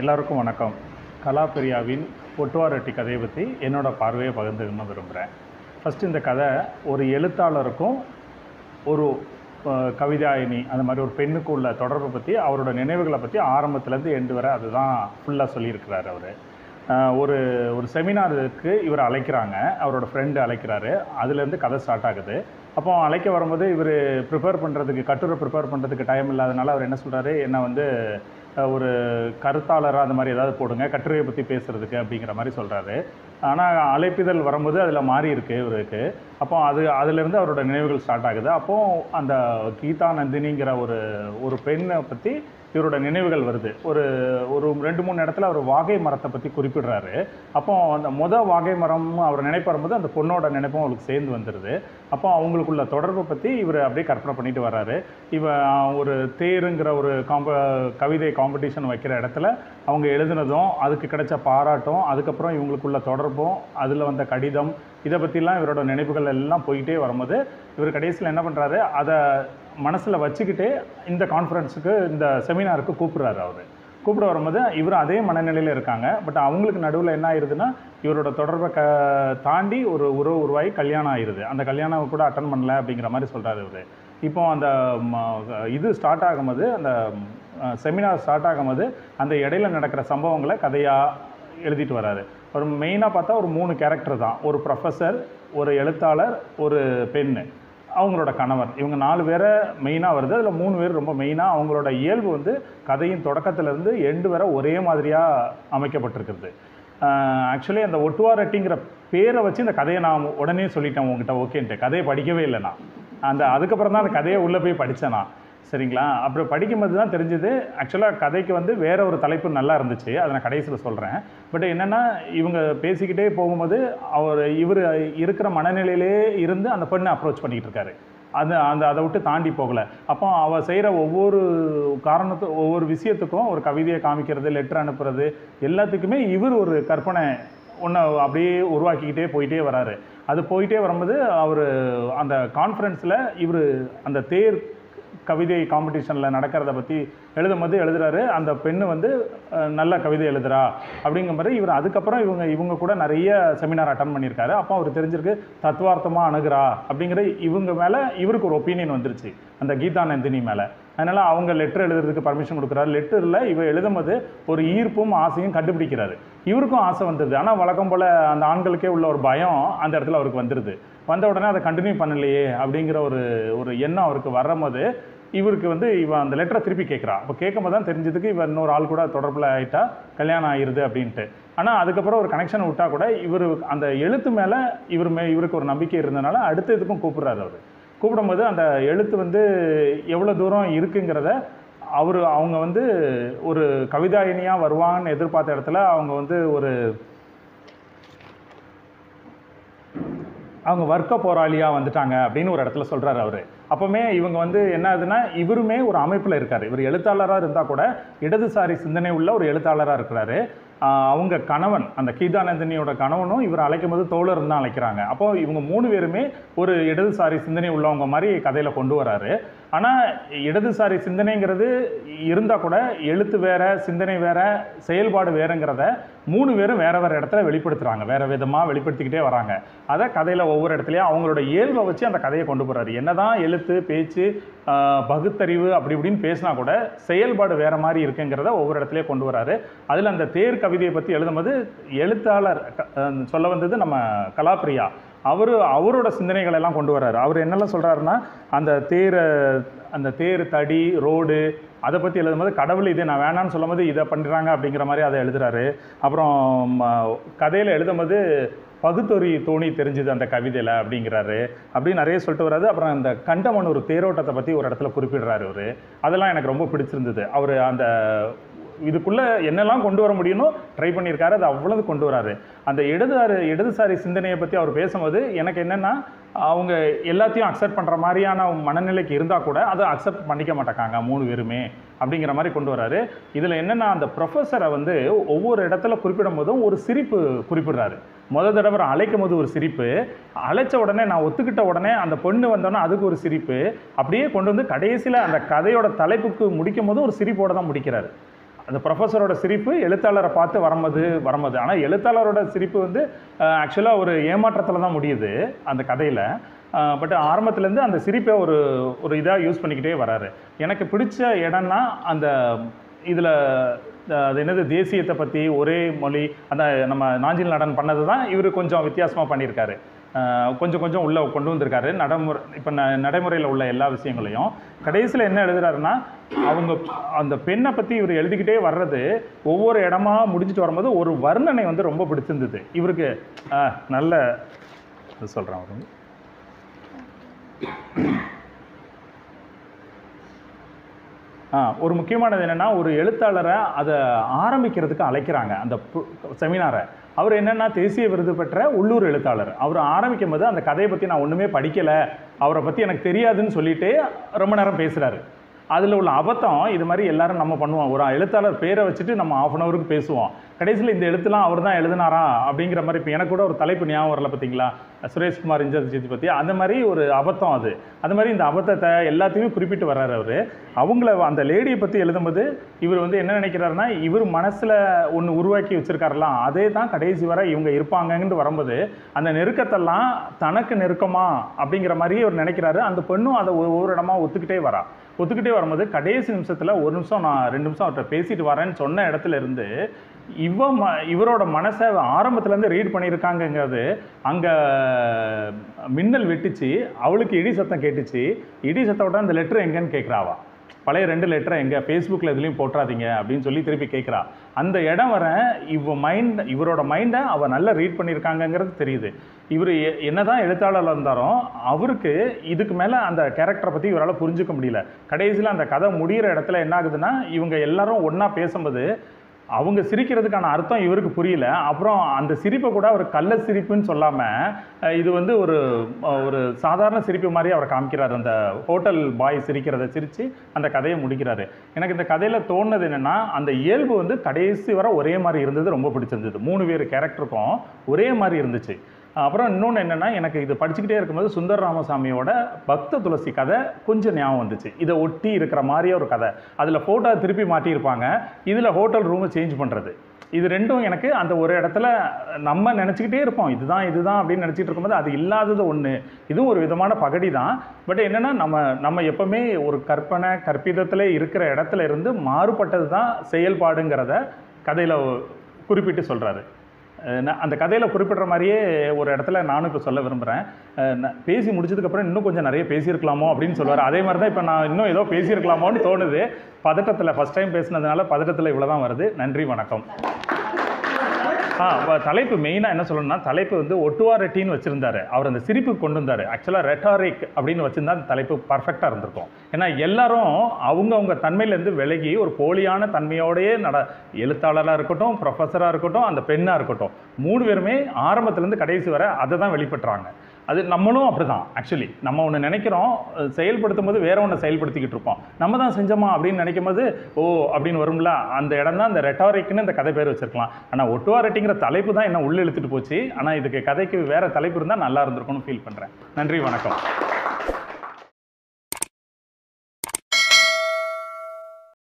எல்லாருக்கும் வணக்கம் கலாபிரியாவின் ஒட்டுவாரட்டி கதையை பற்றி என்னோட பார்வையை பகிர்ந்துக்கணும் விரும்புகிறேன் ஃபஸ்ட்டு இந்த கதை ஒரு எழுத்தாளருக்கும் ஒரு அஹ், கவிதாயினி அந்த மாதிரி ஒரு பெண்ணுக்கு உள்ள தொடர்பை பற்றி அவரோட நினைவுகளை பற்றி ஆரம்பத்துலேருந்து எண்டு வரை அதுதான் ஃபுல்லாக சொல்லியிருக்கிறார் அவர் ஒரு ஒரு செமினாருக்கு இவர் அழைக்கிறாங்க அவரோட ஃப்ரெண்டு அழைக்கிறாரு அதுலேருந்து கதை ஸ்டார்ட் ஆகுது அப்போ அழைக்க வரும்போது இவர் ப்ரிப்பேர் பண்ணுறதுக்கு கட்டுரை ப்ரிப்பேர் பண்ணுறதுக்கு டைம் இல்லாதனால அவர் என்ன சொல்கிறாரு என்ன வந்து அஹ், ஒரு கருத்தாளராக அந்த மாதிரி ஏதாவது போடுங்க கட்டுரையை பற்றி பேசுகிறதுக்கு அப்படிங்கிற மாதிரி சொல்கிறாரு ஆனால் அழைப்பிதழ் வரும்போது அதில் மாறி இருக்கு இவருக்கு அப்போ அது அதிலிருந்து அவரோட நினைவுகள் ஸ்டார்ட் ஆகுது அப்போ அந்த கீதா நந்தினிங்கிற ஒரு ஒரு பெண்ணை பற்றி இவரோட நினைவுகள் வருது ஒரு ஒரு ரெண்டு மூணு இடத்துல அவர் வாகை மரத்தை பற்றி குறிப்பிடுறாரு அப்போ அந்த முத வாகை மரம் அவர் நினைப்பு வரும்போது அந்த பொண்ணோட நினைப்பும் அவருக்கு சேர்ந்து வந்துடுது அப்போ அவங்களுக்குள்ள தொடர்பை பற்றி இவர் அப்படியே கற்பனை பண்ணிட்டு வர்றாரு இவ ஒரு தேருங்கிற ஒரு காம்ப கவிதை காம்படிஷன் வைக்கிற இடத்துல அவங்க எழுதுனதும் அதுக்கு கிடைச்ச பாராட்டும் அதுக்கப்புறம் இவங்களுக்குள்ள தொடர்பும் அதில் வந்த கடிதம் இதை பற்றிலாம் இவரோட நினைவுகள் எல்லாம் போயிட்டே வரும்போது இவர் கடைசியில் என்ன பண்ணுறாரு அதை மனசில் வச்சுக்கிட்டே இந்த கான்ஃபரன்ஸுக்கு இந்த செமினாருக்கு கூப்பிடுறாரு அவர் கூப்பிட வரும்போது இவர் அதே மனநிலையில் இருக்காங்க பட் அவங்களுக்கு நடுவில் என்ன ஆயிருதுன்னா இவரோட தொடர்பை க தாண்டி ஒரு உறவு உருவாகி கல்யாணம் ஆயிருது அந்த கல்யாணம் கூட அட்டன் பண்ணல அப்படிங்கிற மாதிரி சொல்கிறாரு இவர் இப்போ அந்த ம- இது ஸ்டார்ட் ஆகும்போது அந்த செமினார் ஸ்டார்ட் ஆகும்போது அந்த இடையில நடக்கிற சம்பவங்களை கதையாக எழுதிட்டு வராரு ஒரு மெயினாக பார்த்தா ஒரு மூணு கேரக்டர் தான் ஒரு ப்ரொஃபஸர் ஒரு எழுத்தாளர் ஒரு பெண்ணு அவங்களோட கணவர் இவங்க நாலு பேரை மெயினாக வருது அதில் மூணு பேர் ரொம்ப மெயினாக அவங்களோட இயல்பு வந்து கதையின் தொடக்கத்திலேருந்து எண்டு வரை ஒரே மாதிரியாக அமைக்கப்பட்டிருக்குது ஆக்சுவலி அந்த ஒட்டுவாரட்டிங்கிற பேரை வச்சு இந்த கதையை நான் உடனே சொல்லிட்டேன் உங்ககிட்ட ஓகேன்ட்டு கதையை படிக்கவே இல்லை நான் அந்த அதுக்கப்புறம் தான் அந்த கதையை உள்ளே போய் படித்தேன் நான் சரிங்களா அப்புறம் படிக்கும்போது தான் தெரிஞ்சது ஆக்சுவலாக கதைக்கு வந்து வேற ஒரு தலைப்பு நல்லா இருந்துச்சு அதை நான் கடைசியில் சொல்கிறேன் பட் என்னென்னா இவங்க பேசிக்கிட்டே போகும்போது அவர் இவர் இருக்கிற மனநிலையிலே இருந்து அந்த பெண்ணை அப்ரோச் பண்ணிக்கிட்டு இருக்காரு அது அந்த அதை விட்டு தாண்டி போகலை அப்போ அவள் செய்கிற ஒவ்வொரு காரணத்து ஒவ்வொரு விஷயத்துக்கும் ஒரு கவிதையை காமிக்கிறது லெட்டர் அனுப்புறது எல்லாத்துக்குமே இவர் ஒரு கற்பனை ஒன்று அப்படியே உருவாக்கிக்கிட்டே போயிட்டே வராரு அது போயிட்டே வரும்போது அவர் அந்த கான்ஃபரன்ஸில் இவர் அந்த தேர் கவிதை காம்படிஷனில் நடக்கிறத பற்றி எழுதும்போது எழுதுறாரு அந்த பெண்ணு வந்து அஹ், நல்ல கவிதை எழுதுறா அப்படிங்கிற மாதிரி இவர் அதுக்கப்புறம் இவங்க இவங்க கூட நிறைய செமினார் அட்டன் பண்ணியிருக்காரு அப்போ அவர் தெரிஞ்சிருக்கு தத்துவார்த்தமாக அணுகுறா அப்படிங்கிற இவங்க மேலே இவருக்கு ஒரு ஒப்பீனியன் வந்துருச்சு அந்த கீதா நந்தினி மேலே அதனால் அவங்க லெட்டர் எழுதுறதுக்கு பர்மிஷன் கொடுக்குறாரு லெட்டரில் இவ எழுதும்போது ஒரு ஈர்ப்பும் ஆசையும் கண்டுபிடிக்கிறாரு இவருக்கும் ஆசை வந்துடுது ஆனால் வழக்கம் போல் அந்த ஆண்களுக்கே உள்ள ஒரு பயம் அந்த இடத்துல அவருக்கு வந்துடுது வந்த உடனே அதை கண்டினியூ பண்ணலையே அப்படிங்கிற ஒரு ஒரு எண்ணம் அவருக்கு வரும்போது இவருக்கு வந்து இவன் அந்த லெட்டரை திருப்பி கேட்குறா அப்போ கேட்கும்போது தான் தெரிஞ்சதுக்கு இவன் இன்னொரு ஆள் கூட தொடர்பில் ஆயிட்டா கல்யாணம் ஆயிருது அப்படின்ட்டு ஆனால் அதுக்கப்புறம் ஒரு கனெக்ஷன் விட்டா கூட இவர் அந்த எழுத்து மேலே இவர் மே இவருக்கு ஒரு நம்பிக்கை இருந்தனால அடுத்த இதுக்கும் கூப்பிடுறாரு அவர் கூப்பிடும்போது அந்த எழுத்து வந்து எவ்வளோ தூரம் இருக்குங்கிறத அவர் அவங்க வந்து ஒரு கவிதாயினியாக வருவாங்கன்னு எதிர்பார்த்த இடத்துல அவங்க வந்து ஒரு அவங்க வர்க்க போராளியாக வந்துட்டாங்க அப்படின்னு ஒரு இடத்துல சொல்கிறாரு அவர் அப்போவுமே இவங்க வந்து என்ன ஆகுதுன்னா இவருமே ஒரு அமைப்பில் இருக்கார் இவர் எழுத்தாளராக இருந்தால் கூட இடதுசாரி சிந்தனை உள்ள ஒரு எழுத்தாளராக இருக்கிறாரு ஆஹ் அவங்க கணவன் அந்த கீதானந்தினியோட கணவனும் இவர் அழைக்கும் போது தோழர் தான் அழைக்கிறாங்க அப்போ இவங்க மூணு பேருமே ஒரு இடதுசாரி சிந்தனை உள்ளவங்க மாதிரி கதையில் கொண்டு வராரு ஆனால் இடதுசாரி சிந்தனைங்கிறது இருந்தால் கூட எழுத்து வேற சிந்தனை வேற செயல்பாடு வேறங்கிறத மூணு பேரும் வேற வேற இடத்துல வெளிப்படுத்துகிறாங்க வேற விதமாக வெளிப்படுத்திக்கிட்டே வராங்க அதை கதையில் ஒவ்வொரு இடத்துலையும் அவங்களோட இயல்பை வச்சு அந்த கதையை கொண்டு போகிறாரு என்னதான் எழுத்து பேச்சு ஆஹ், பகுத்தறிவு அப்படி இப்படின்னு பேசினா கூட செயல்பாடு வேற மாதிரி இருக்குங்கிறத ஒவ்வொரு இடத்துலையும் கொண்டு வராரு அதில் அந்த தேர் கவிதையை பற்றி எழுதும்போது எழுத்தாளர் க- அஹ், சொல்ல வந்தது நம்ம கலாப்ரியா அவர் அவரோட சிந்தனைகள் எல்லாம் கொண்டு வர்றாரு அவர் என்னெல்லாம் சொல்கிறாருன்னா அந்த தேரை அந்த தேர் தடி ரோடு அதை பற்றி எழுதும்போது கடவுள் இது நான் வேணான்னு சொல்லும்போது இதை பண்ணுறாங்க அப்படிங்கிற மாதிரி அதை எழுதுறாரு அப்புறம் கதையில் எழுதும்போது பகுத்தொறி தோணி தெரிஞ்சுது அந்த கவிதையில் அப்படிங்கிறாரு அப்படி நிறைய சொல்லிட்டு வராரு அப்புறம் அந்த கண்டமன் ஒரு தேரோட்டத்தை பற்றி ஒரு இடத்துல குறிப்பிடுறாரு அவர் அதெல்லாம் எனக்கு ரொம்ப பிடிச்சிருந்தது அவர் அந்த இதுக்குள்ளே என்னெல்லாம் கொண்டு வர முடியுமோ ட்ரை பண்ணியிருக்காரு அது அவ்வளவு கொண்டு வராரு அந்த இடதுசாரி இடதுசாரி சிந்தனையை பற்றி அவர் பேசும்போது எனக்கு என்னென்னா அவங்க எல்லாத்தையும் அக்செப்ட் பண்ணுற மாதிரியான மனநிலைக்கு இருந்தால் கூட அதை அக்செப்ட் பண்ணிக்க மாட்டேக்காங்க மூணு பேருமே அப்படிங்கிற மாதிரி கொண்டு வராரு இதில் என்னென்னா அந்த ப்ரொஃபஸரை வந்து ஒவ்வொரு இடத்துல குறிப்பிடும் போதும் ஒரு சிரிப்பு குறிப்பிடுறாரு முத தடவை அழைக்கும் போது ஒரு சிரிப்பு அழைச்ச உடனே நான் ஒத்துக்கிட்ட உடனே அந்த பொண்ணு வந்தோன்னே அதுக்கு ஒரு சிரிப்பு அப்படியே கொண்டு வந்து கடைசியில் அந்த கதையோட தலைப்புக்கு முடிக்கும் போது ஒரு சிரிப்போட தான் முடிக்கிறாரு அந்த ப்ரொஃபஸரோட சிரிப்பு எழுத்தாளரை பார்த்து வரும்போது வரும்போது ஆனால் எழுத்தாளரோட சிரிப்பு வந்து ஆக்சுவலாக ஒரு ஏமாற்றத்தில் தான் முடியுது அந்த கதையில் பட் ஆரம்பத்துலேருந்து அந்த சிரிப்பை ஒரு ஒரு இதாக யூஸ் பண்ணிக்கிட்டே வராரு எனக்கு பிடிச்ச இடம்னா அந்த இதில் அது என்னது தேசியத்தை பற்றி ஒரே மொழி அந்த நம்ம நாஞ்சில் நடன் பண்ணது தான் இவர் கொஞ்சம் வித்தியாசமாக பண்ணியிருக்காரு அஹ் கொஞ்சம் கொஞ்சம் உள்ளே கொண்டு வந்திருக்காரு நடைமுறை இப்போ ந நடைமுறையில் உள்ள எல்லா விஷயங்களையும் கடைசியில் என்ன எழுதுறாருன்னா அவங்க அந்த பெண்ணை பற்றி இவர் எழுதிக்கிட்டே வர்றது ஒவ்வொரு இடமா முடிஞ்சிட்டு வரும்போது ஒரு வர்ணனை வந்து ரொம்ப பிடிச்சிருந்தது இவருக்கு அஹ், நல்ல சொல்கிறேன் அவர் ஆ ஒரு முக்கியமானது என்னென்னா ஒரு எழுத்தாளரை அதை ஆரம்பிக்கிறதுக்கு அழைக்கிறாங்க அந்த செமினாரை அவர் என்னென்னா தேசிய விருது பெற்ற உள்ளூர் எழுத்தாளர் அவர் ஆரம்பிக்கும் போது அந்த கதையை பற்றி நான் ஒன்றுமே படிக்கலை அவரை பற்றி எனக்கு தெரியாதுன்னு சொல்லிட்டு ரொம்ப நேரம் பேசுகிறாரு அதில் உள்ள அபத்தம் இது மாதிரி எல்லாரும் நம்ம பண்ணுவோம் ஒரு எழுத்தாளர் பேரை வச்சுட்டு நம்ம ஆஃப் அன் ஹவருக்கு பேசுவோம் கடைசியில் இந்த எழுத்துலாம் அவர் தான் எழுதினாரா அப்படிங்கிற மாதிரி இப்போ எனக்கு கூட ஒரு தலைப்பு ஞாபகம் வரல பார்த்தீங்களா சுரேஷ்குமார் இந்திரஜித் பற்றி அந்த மாதிரி ஒரு அபத்தம் அது அந்த மாதிரி இந்த அபத்தத்தை எல்லாத்தையுமே குறிப்பிட்டு வர்றாரு அவர் அவங்கள அந்த லேடியை பற்றி எழுதும்போது இவர் வந்து என்ன நினைக்கிறாருன்னா இவர் மனசில் ஒன்று உருவாக்கி வச்சிருக்காருலாம் அதே தான் கடைசி வரை இவங்க இருப்பாங்கன்னு வரும்போது அந்த நெருக்கத்தெல்லாம் தனக்கு நெருக்கமா அப்படிங்கிற மாதிரியே அவர் நினைக்கிறாரு அந்த பெண்ணும் அதை ஒரு ஒரு இடமா ஒத்துக்கிட்டே வரா ஒத்துக்கிட்டே வரும்போது கடைசி நிமிஷத்தில் ஒரு நிமிஷம் நான் ரெண்டு நிமிஷம் அவர்கிட்ட பேசிட்டு வரேன்னு சொன்ன இடத்துல இருந்து இவ ம இவரோட மனசை ஆரம்பத்துலேருந்து ரீட் பண்ணியிருக்காங்கங்கிறது அங்கே மின்னல் வெட்டுச்சு அவளுக்கு இடி சத்தம் கேட்டுச்சு இடி சத்தம் அந்த லெட்டர் எங்கன்னு கேட்குறாவா பழைய ரெண்டு லெட்டரை எங்கே ஃபேஸ்புக்கில் எதுலேயும் போட்டுறாதீங்க அப்படின்னு சொல்லி திருப்பி கேட்குறா அந்த இடம் வர இவ மைண்ட் இவரோட மைண்டை அவள் நல்லா ரீட் பண்ணியிருக்காங்கங்கிறது தெரியுது இவர் என்னதான் எழுத்தாளர் இருந்தாலும் அவருக்கு இதுக்கு மேலே அந்த கேரக்டரை பற்றி இவரால் புரிஞ்சுக்க முடியல கடைசியில் அந்த கதை முடிகிற இடத்துல என்ன ஆகுதுன்னா இவங்க எல்லாரும் ஒன்றா பேசும்போது அவங்க சிரிக்கிறதுக்கான அர்த்தம் இவருக்கு புரியல அப்புறம் அந்த சிரிப்பை கூட அவர் கள்ள சிரிப்புன்னு சொல்லாமல் இது வந்து ஒரு அஹ், ஒரு சாதாரண சிரிப்பு மாதிரி அவர் காமிக்கிறார் அந்த ஹோட்டல் பாய் சிரிக்கிறத சிரித்து அந்த கதையை முடிக்கிறாரு எனக்கு இந்த கதையில் தோணுனது என்னென்னா அந்த இயல்பு வந்து கடைசி வரை ஒரே மாதிரி இருந்தது ரொம்ப பிடிச்சிருந்தது மூணு பேர் கேரக்டருக்கும் ஒரே மாதிரி இருந்துச்சு அப்புறம் இன்னொன்று என்னென்னா எனக்கு இது படிச்சுக்கிட்டே இருக்கும்போது சுந்தர ராமசாமியோட பக்த துளசி கதை கொஞ்சம் ஞாபகம் வந்துச்சு இதை ஒட்டி இருக்கிற மாதிரியே ஒரு கதை அதில் ஃபோட்டோ திருப்பி மாட்டியிருப்பாங்க இதில் ஹோட்டல் ரூமை சேஞ்ச் பண்ணுறது இது ரெண்டும் எனக்கு அந்த ஒரு இடத்துல நம்ம நினச்சிக்கிட்டே இருப்போம் இதுதான் இதுதான் அப்படின்னு நினச்சிட்டு இருக்கும்போது அது இல்லாதது ஒன்று இதுவும் ஒரு விதமான பகடி தான் பட் என்னென்னா நம்ம நம்ம எப்பவுமே ஒரு கற்பனை கற்பிதத்தில் இருக்கிற இடத்துல இருந்து மாறுபட்டது தான் செயல்பாடுங்கிறத கதையில் குறிப்பிட்டு சொல்கிறாரு அஹ் நான் அந்த கதையில் குறிப்பிடுற மாதிரியே ஒரு இடத்துல நானும் இப்போ சொல்ல விரும்புகிறேன் பேசி முடிச்சதுக்கப்புறம் இன்னும் கொஞ்சம் நிறைய பேசியிருக்கலாமோ அப்படின்னு சொல்லுவார் அதே மாதிரி தான் இப்போ நான் இன்னும் ஏதோ பேசியிருக்கலாமோன்னு தோணுது பதட்டத்தில் ஃபஸ்ட் டைம் பேசினதுனால பதட்டத்தில் இவ்வளோ தான் வருது நன்றி வணக்கம் ஆ வ- தலைப்பு மெயினாக என்ன சொல்லணும்னா தலைப்பு வந்து ஒட்டுவா ரெட்டின்னு வச்சுருந்தாரு அவர் அந்த சிரிப்பு கொண்டு வந்தார் ஆக்சுவலாக ரெட்டாரிக் அப்படின்னு வச்சுருந்தா அந்த தலைப்பு பர்ஃபெக்டாக இருந்திருக்கும் ஏன்னா எல்லாரும் அவங்கவுங்க தன்மையிலேருந்து விலகி ஒரு போலியான தன்மையோடையே நட எழுத்தாளராக இருக்கட்டும் ப்ரொஃபஸராக இருக்கட்டும் அந்த பெண்ணாக இருக்கட்டும் மூணு பேருமே ஆரம்பத்துலேருந்து கடைசி வரை அதை தான் வெளிப்படுத்துறாங்க அது நம்மளும் அப்படி தான் ஆக்சுவலி நம்ம ஒன்று நினைக்கிறோம் அஹ் செயல்படுத்தும் போது வேற ஒன்று செயல்படுத்திக்கிட்டு இருப்போம் நம்ம தான் செஞ்சோமா அப்படின்னு நினைக்கும் போது ஓ அப்படின்னு வரும்ல அந்த இடம் தான் இந்த ரெட்டாரிக்னு இந்த கதை பேர் வச்சிருக்கலாம் ஆனால் ஒட்டுவாரட்டிங்கிற தலைப்பு தான் என்ன உள்ள இழுத்துட்டு போச்சு ஆனால் இதுக்கு கதைக்கு வேற தலைப்பு இருந்தால் நல்லா இருந்திருக்கும்னு ஃபீல் பண்ணுறேன் நன்றி வணக்கம்